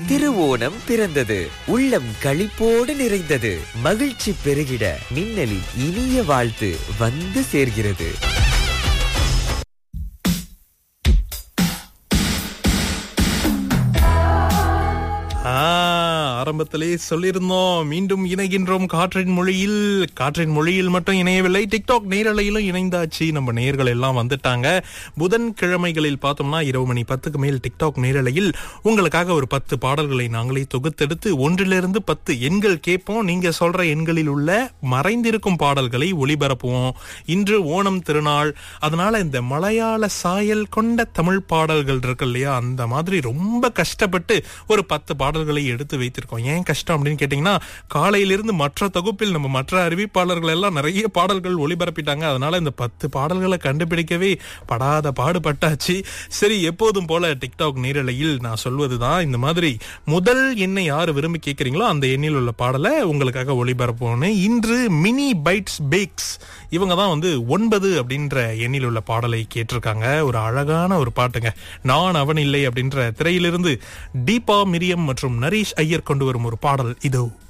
திருவோணம் பிறந்தது உள்ளம் களிப்போடு நிறைந்தது மகிழ்ச்சி பெருகிட மின்னலின் இனிய வாழ்த்து வந்து சேர்கிறது ஆ, ஆரம்பத்திலே சொல்லியிருந்தோம் மீண்டும் இணைகின்றோம் காற்றின் மொழியில் காற்றின் மொழியில் மட்டும் இணையவில்லை டிக்டாக் நேரலையிலும் இணைந்தாச்சு நம்ம நேர்கள் எல்லாம் வந்துட்டாங்க புதன் கிழமைகளில் பார்த்தோம்னா இரவு மணி பத்துக்கு மேல் டிக்டாக் நேரலையில் உங்களுக்காக ஒரு பத்து பாடல்களை நாங்களே தொகுத்தெடுத்து ஒன்றிலிருந்து பத்து எண்கள் கேட்போம் நீங்க சொல்ற எண்களில் உள்ள மறைந்திருக்கும் பாடல்களை ஒளிபரப்புவோம் இன்று ஓணம் திருநாள் அதனால இந்த மலையாள சாயல் கொண்ட தமிழ் பாடல்கள் இருக்கு இல்லையா அந்த மாதிரி ரொம்ப கஷ்டப்பட்டு ஒரு பத்து பாடல்களை எடுத்து வைத்திருக்கோம் ஏன் கஷ்டம் அப்படின்னு கேட்டீங்கன்னா காலையிலிருந்து மற்ற தொகுப்பில் நம்ம மற்ற அறிவிப்பாளர்கள் எல்லாம் நிறைய பாடல்கள் ஒளிபரப்பிட்டாங்க அதனால இந்த பத்து பாடல்களை கண்டுபிடிக்கவே படாத பாடுபட்டாச்சு சரி எப்போதும் போல டிக்டாக் நேரலையில் நான் சொல்வதுதான் இந்த மாதிரி முதல் எண்ணை யாரு விரும்பி கேட்கறீங்களோ அந்த எண்ணில் உள்ள பாடலை உங்களுக்காக ஒளிபரப்போன்னு இன்று மினி பைட்ஸ் பேக்ஸ் இவங்க தான் வந்து ஒன்பது அப்படின்ற எண்ணில் உள்ள பாடலை கேட்டிருக்காங்க ஒரு அழகான ஒரு பாட்டுங்க நான் அவன் இல்லை அப்படின்ற திரையிலிருந்து தீபா மிரியம் மற்றும் நரேஷ் ஐயர் கொண்டு வரும் ஒரு பாடல் இதோ